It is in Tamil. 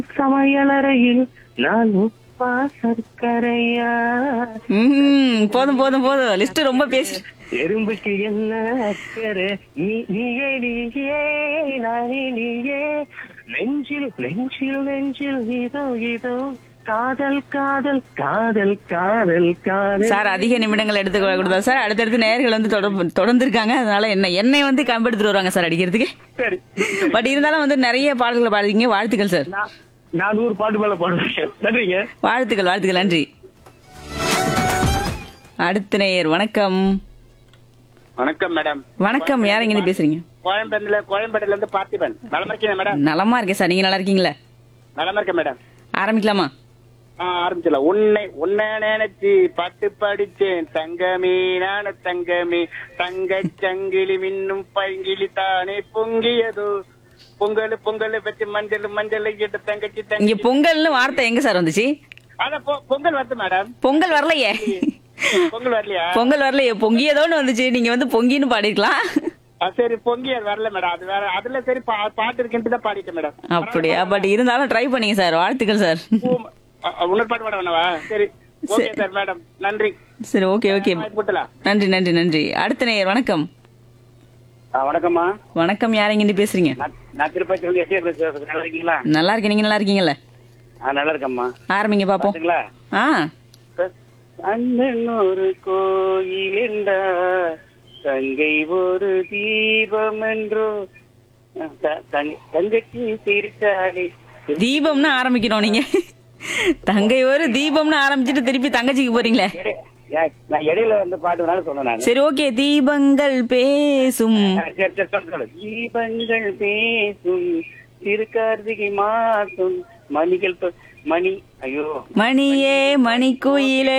சமையலறையில் நான் உப்பா சர்க்கரையா ம் போதும் போதும் போதும் லிஸ்ட் ரொம்ப பேசி எறும்புக்கு என்ன அக்கறை நீ நீயே நீயே நானே நீயே நெஞ்சில் நெஞ்சில் நெஞ்சில் இதோ இதோ காதல் காதல் காதல் காதல் காதல் சார் அதிக நிமிடங்கள் எடுத்து கொடுத்தா சார் அடுத்தடுத்து நேர்கள் வந்து தொடர்பு தொடர்ந்து இருக்காங்க அதனால என்ன என்னை வந்து கம்பெடுத்துட்டு வருவாங்க சார் அடிக்கிறதுக்கு சரி பட் இருந்தாலும் வந்து நிறைய பாடல்களை பாடுறீங்க வாழ்த்துக்கள் சார் நான் நான் நூறு பாட்டு மேல பாடுவேன் நன்றிங்க வாழ்த்துக்கள் வாழ்த்துக்கள் நன்றி அடுத்த நேயர் வணக்கம் வணக்கம் மேடம் வணக்கம் யார் இங்க பேசுறீங்க கோயம்பேடுல கோயம்பேடுல இருந்து பார்த்திபன் நலமா இருக்கீங்க மேடம் நலமா இருக்கேன் சார் நீங்க நல்லா இருக்கீங்களா நலமா இருக்கேன் மேடம் ஆரம்பிக்கலாமா ஆ ஆரம்பிச்சலாம் உன்னை உன்னை நினைச்சு பாட்டு படிச்சேன் தங்கமே நான தங்கமே தங்க சங்கிலி மின்னும் பைங்கிலி தானே பொங்கியதோ பொங்கல் பொங்கல் வச்சு மஞ்சள் மஞ்சள் இட்டு தங்கச்சி இங்க தங்கச்சி பொங்கல்னு வார்த்தை எங்க சார் வந்துச்சு அத பொ- பொங்கல் வருது மேடம் பொங்கல் வரலையே பொங்கல் வரலையா பொங்கல் வரலையே பொங்கியதோன்னு வந்துச்சு நீங்க வந்து பொங்கின்னு பாடிருக்கலாம் ஆ, சரி பொங்கி அது வரல மேடம் அது வேற அதுல சரி பா- பாட்டு இருக்குன்ட்டு தான் பாடிட்டேன் மேடம் அப்படியா பட் இருந்தாலும் ட்ரை பண்ணீங்க சார் வாழ்த்துக்கள் சார் பூ- அ- அ, இன்னொரு பாட்டு பாட வேணவா சரி ஓகே சார் மேடம் நன்றி சரி ஓகே ஓகே போட்டலாம் நன்றி நன்றி நன்றி அடுத்த நேயர் வணக்கம் வணக்கம்மா வணக்கம் யார் இங்க பேசுறீங்க நான் நான் திருப்பதி வந்து எஸ்ஏ பேசுறேன் நல்லா இருக்கீங்களா நல்லா இருக்கேன் நீங்க நல்லா இருக்கீங்கல்ல ஆ நல்லா இருக்கம்மா ஆரம்பிங்க பாப்போம் பாத்தீங்களா ஆ அண்ணன் ஒரு கோயில் தங்கை ஒரு தீபம் என்றோ த- தங்- தங்கச்சி சிரிச்சாலே தீபம்னு ஆரம்பிக்கணும் நீங்க தங்கை ஒரு தீபம்னு ஆரம்பிச்சுட்டு திருப்பி தங்கச்சிக்கு போறீங்களே இடை- ஏ- நான் இடையில வந்து பாட்டு வேணாலும் சொன்னேன் நான் சரி ஓகே தீபங்கள் பேசும் சரி சரி சொல்லு, சொல்லு. தீபங்கள் பேசும் திரு கார்த்திகை மாசம் மணிகள் தொ- மணி ஐயோ மணியே மணிக்குயிலே